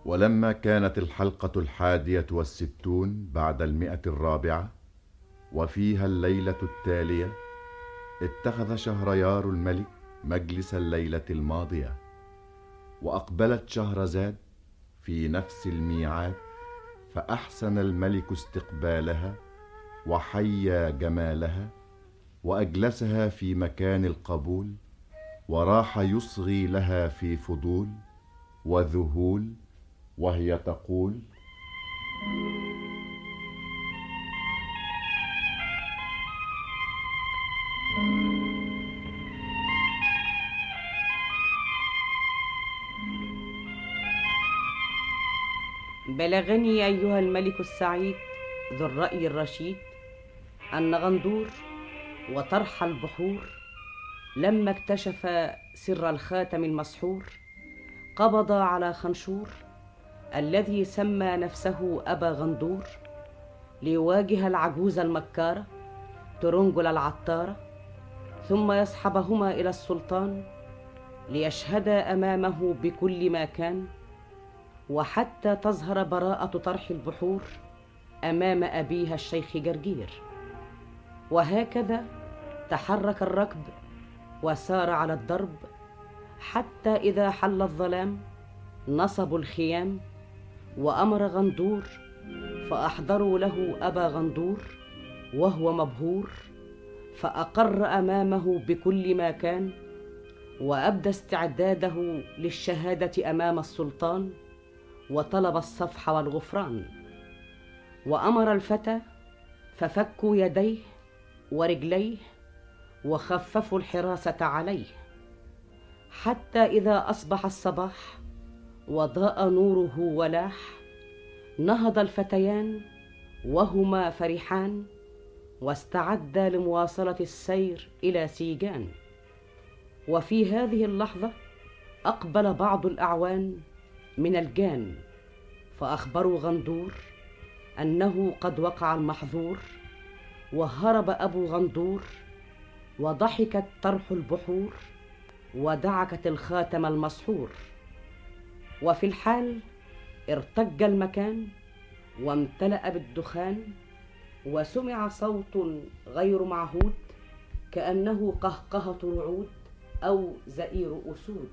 ولما كانت الحلقة الحادية والستون بعد المئة الرابعة وفيها الليلة التالية اتخذ شهريار الملك مجلس الليلة الماضية وأقبلت شهرزاد في نفس الميعاد فأحسن الملك استقبالها وحيا جمالها وأجلسها في مكان القبول وراح يصغي لها في فضول وذهول وهي تقول بلغني أيها الملك السعيد ذو الرأي الرشيد أن غندور وطرح البحور لما اكتشف سر الخاتم المسحور قبض على خنشور الذي سمى نفسه أبا غندور ليواجه العجوز المكارة ترنجل العطارة ثم يصحبهما إلى السلطان ليشهدا أمامه بكل ما كان وحتى تظهر براءة طرح البحور أمام أبيها الشيخ جرجير وهكذا تحرك الركب وسار على الدرب حتى إذا حل الظلام نصبوا الخيام وأمر غندور فأحضروا له أبا غندور وهو مبهور فأقر أمامه بكل ما كان وأبدى استعداده للشهادة أمام السلطان وطلب الصفح والغفران وأمر الفتى ففكوا يديه ورجليه وخففوا الحراسة عليه حتى إذا أصبح الصباح وضاء نوره ولاح نهض الفتيان وهما فرحان واستعدا لمواصلة السير إلى سيجان وفي هذه اللحظة أقبل بعض الأعوان من الجان فأخبروا غندور أنه قد وقع المحظور وهرب أبو غندور وضحكت طرح البحور ودعكت الخاتم المسحور وفي الحال ارتج المكان وامتلأ بالدخان وسمع صوت غير معهود كأنه قهقهة رعود أو زئير أسود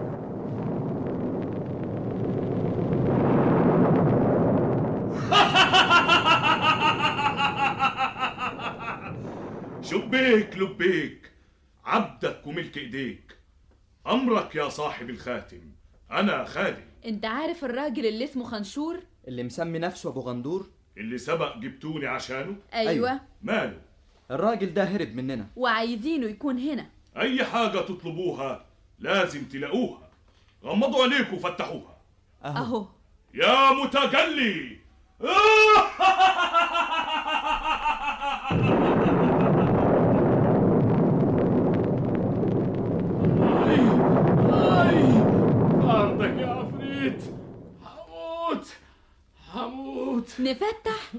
شبيك لبيك عبدك وملك ايديك امرك يا صاحب الخاتم انا خادم انت عارف الراجل اللي اسمه خنشور اللي مسمي نفسه ابو غندور اللي سبق جبتوني عشانه ايوه, أيوة. ماله الراجل ده هرب مننا وعايزينه يكون هنا اي حاجة تطلبوها لازم تلاقوها غمضوا عينيكم وفتحوها اهو, أهو. يا متجلي عرضك يا عفريت هموت هموت نفتح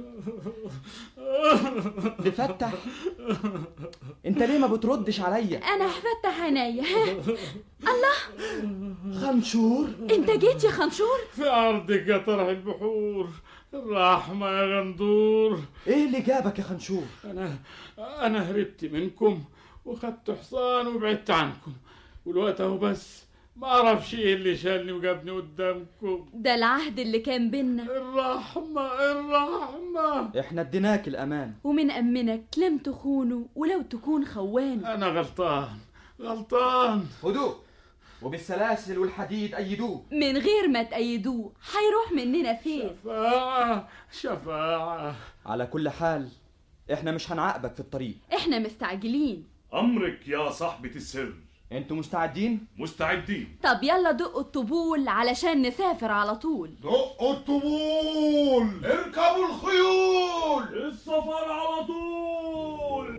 نفتح انت ليه ما بتردش عليا انا هفتح عينيا الله خنشور انت جيت يا خنشور في عرضك يا طرح البحور الرحمة يا غندور ايه اللي جابك يا خنشور انا انا هربت منكم وخدت حصان وبعدت عنكم والوقت اهو بس ما اعرفش ايه اللي شالني وجابني قدامكم ده العهد اللي كان بينا الرحمة الرحمة احنا اديناك الامان ومن امنك لم تخونه ولو تكون خوان انا غلطان غلطان هدوء وبالسلاسل والحديد ايدوه من غير ما تأيدوه هيروح مننا فين شفاعة شفاعة على كل حال احنا مش هنعاقبك في الطريق احنا مستعجلين امرك يا صاحبة السر انتوا مستعدين مستعدين طب يلا دقوا الطبول علشان نسافر على طول دقوا الطبول اركبوا الخيول السفر على طول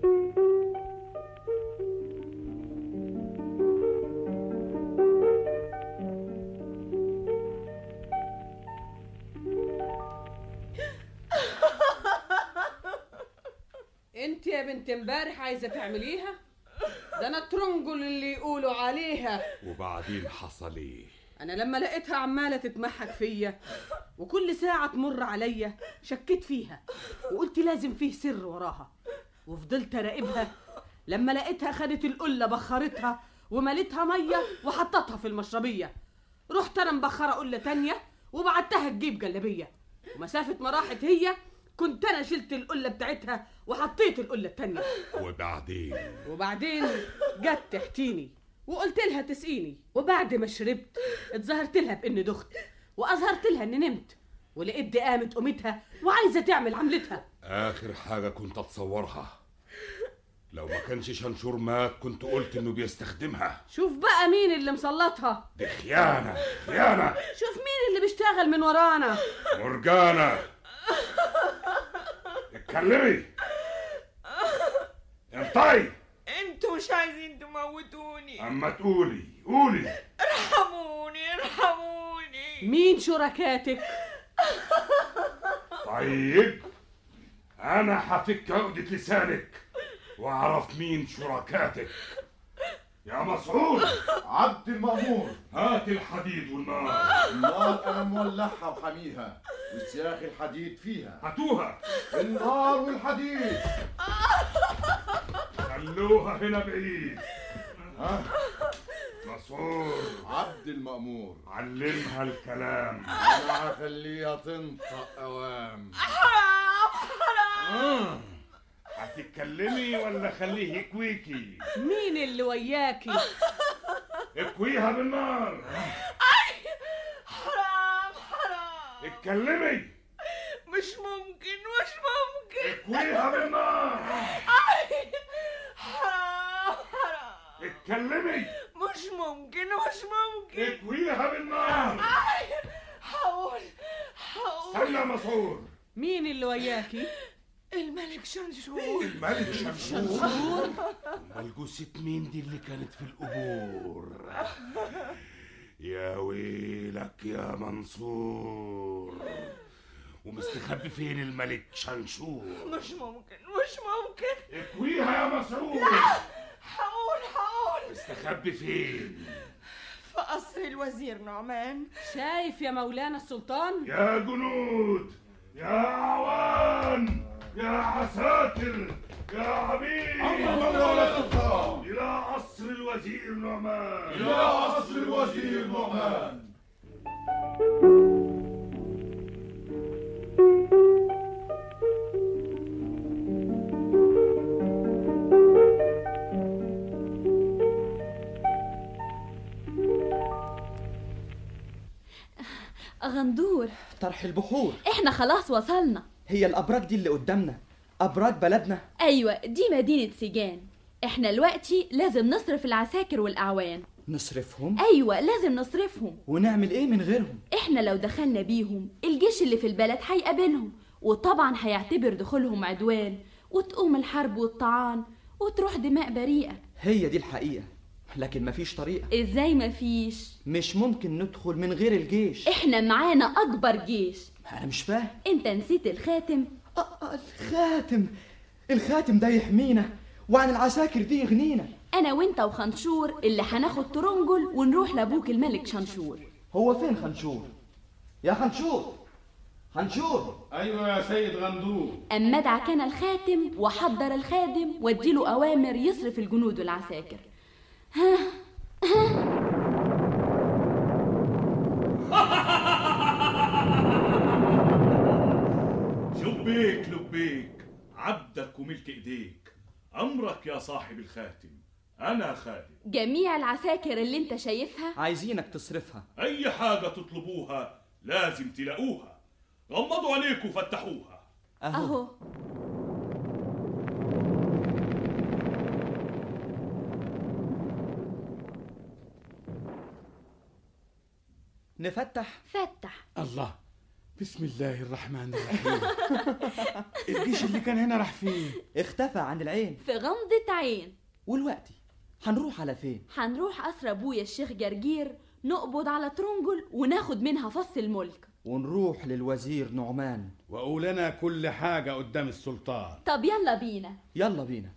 انت يا بنت امبارح عايزه تعمليها ده انا ترنجل اللي يقولوا عليها وبعدين حصل ايه انا لما لقيتها عماله تتمحك فيا وكل ساعه تمر عليا شكيت فيها وقلت لازم فيه سر وراها وفضلت اراقبها لما لقيتها خدت القله بخرتها وملتها ميه وحطتها في المشربيه رحت انا مبخره قله تانية وبعتها تجيب جلابيه ومسافه ما راحت هي كنت انا شلت القله بتاعتها وحطيت القله التانية وبعدين وبعدين جت تحتيني وقلت لها تسقيني وبعد ما شربت اتظاهرت لها باني دخت واظهرت لها اني نمت ولقيت دي قامت قومتها وعايزه تعمل عملتها آخر حاجة كنت أتصورها لو ما كانش شنشور مات كنت قلت إنه بيستخدمها شوف بقى مين اللي مسلطها دي خيانة خيانة شوف مين اللي بيشتغل من ورانا مرجانة اتكلمي انطي انتوا مش عايزين تموتوني أما تقولي قولي ارحموني ارحموني مين شركاتك طيب أنا هفك عقدة لسانك وأعرف مين شركاتك يا مسعود عبد المأمور هات الحديد والنار النار أنا مولعها وحميها وسياخ الحديد فيها هاتوها النار والحديد خلوها هنا بعيد ها مسعود عبد المأمور علمها الكلام أنا هخليها تنطق أوام حرام حرام هتتكلمي ولا خليه يكويكي مين اللي وياكي اكويها بالنار حرام حرام اتكلمي مش ممكن مش ممكن اكويها بالنار حرام حرام اتكلمي مش ممكن مش ممكن اكويها بالنار حاول حاول استنى يا مسعود مين اللي وياكي الملك شنشور الملك شمشور امال جثة مين دي اللي كانت في القبور يا ويلك يا منصور ومستخبي فين الملك شنشور مش ممكن مش ممكن اكويها يا مسعود حاول حاول مستخبي فين في قصر الوزير نعمان شايف يا مولانا السلطان يا جنود يا عوان يا عساكر يا عبيد مولانا السلطان إلى قصر الوزير نعمان إلى قصر الوزير نعمان غندور طرح البحور احنا خلاص وصلنا هي الأبراج دي اللي قدامنا أبراج بلدنا ايوه دي مدينة سجان احنا دلوقتي لازم نصرف العساكر والاعوان نصرفهم ايوه لازم نصرفهم ونعمل إيه من غيرهم احنا لو دخلنا بيهم الجيش اللي في البلد هيقابلهم وطبعا هيعتبر دخولهم عدوان وتقوم الحرب والطعان وتروح دماء بريئة هي دي الحقيقة لكن مفيش طريقة ازاي مفيش مش ممكن ندخل من غير الجيش احنا معانا اكبر جيش أنا مش فاهم انت نسيت الخاتم آه، آه، الخاتم الخاتم ده يحمينا وعن العساكر دي يغنينا انا وانت وخنشور اللي هناخد ترنجل ونروح لابوك الملك شنشور هو فين خنشور يا خنشور خنشور ايوه يا سيد غندور اما ادعى كان الخاتم وحضر الخادم واديله اوامر يصرف الجنود والعساكر لبيك لبيك عبدك وملك ايديك امرك يا صاحب الخاتم انا خادم جميع العساكر اللي انت شايفها عايزينك تصرفها اي حاجه تطلبوها لازم تلاقوها غمضوا عينيكم وفتحوها أهو, اهو نفتح فتح الله بسم الله الرحمن الرحيم الجيش اللي كان هنا راح فين اختفى عن العين في غمضة عين والوقتي هنروح على فين هنروح قصر ابويا الشيخ جرجير نقبض على ترنجل وناخد منها فص الملك ونروح للوزير نعمان وقولنا كل حاجة قدام السلطان طب يلا بينا يلا بينا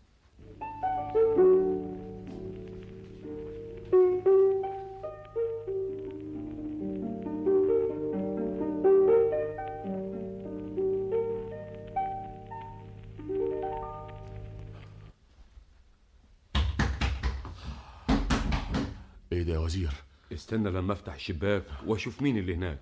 الوزير استنى لما افتح الشباك واشوف مين اللي هناك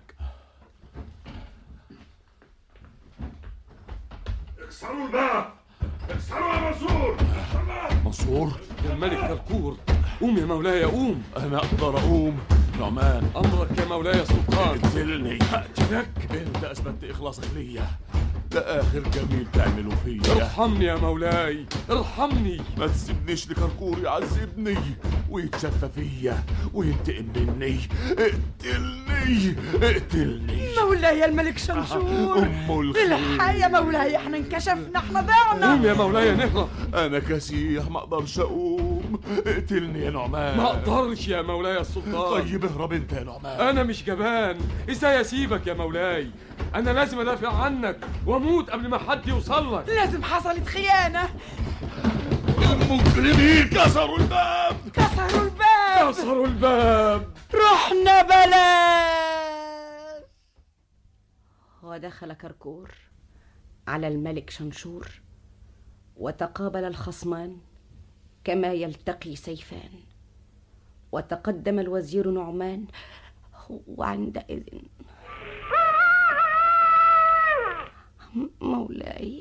اكسروا الباب اكسروا يا منصور منصور الملك كركور قوم يا مولاي قوم انا اقدر اقوم نعمان امرك يا مولاي السلطان اقتلني هقتلك انت اثبتت اخلاصك ليا ده اخر جميل تعمله فيا ارحمني يا مولاي ارحمني ما تسيبنيش لكركور يعذبني ويتشفى فيا وينتقم مني اقتلني اقتلني مولاي الملك شمشون ام الخير الحق يا مولاي احنا انكشفنا احنا ضعنا قوم يا مولاي نهرب انا كسيح ما اقدرش اقوم اقتلني يا نعمان ما اقدرش يا مولاي السلطان طيب اهرب انت يا نعمان انا مش جبان ازاي اسيبك يا مولاي انا لازم ادافع عنك واموت قبل ما حد يوصل لك لازم حصلت خيانة المجرمين كسروا الباب كسروا الباب كسروا الباب رحنا بلاش ودخل كركور على الملك شنشور وتقابل الخصمان كما يلتقي سيفان وتقدم الوزير نعمان وعندئذ مولاي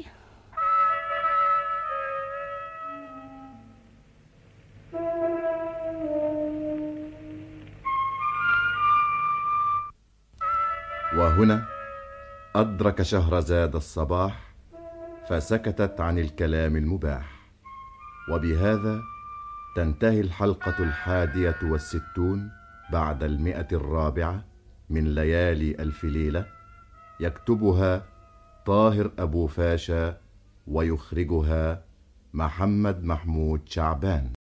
وهنا أدرك شهرزاد الصباح فسكتت عن الكلام المباح وبهذا تنتهي الحلقة الحادية والستون بعد المئة الرابعة من ليالي ألف ليلة يكتبها طاهر أبو فاشا ويخرجها محمد محمود شعبان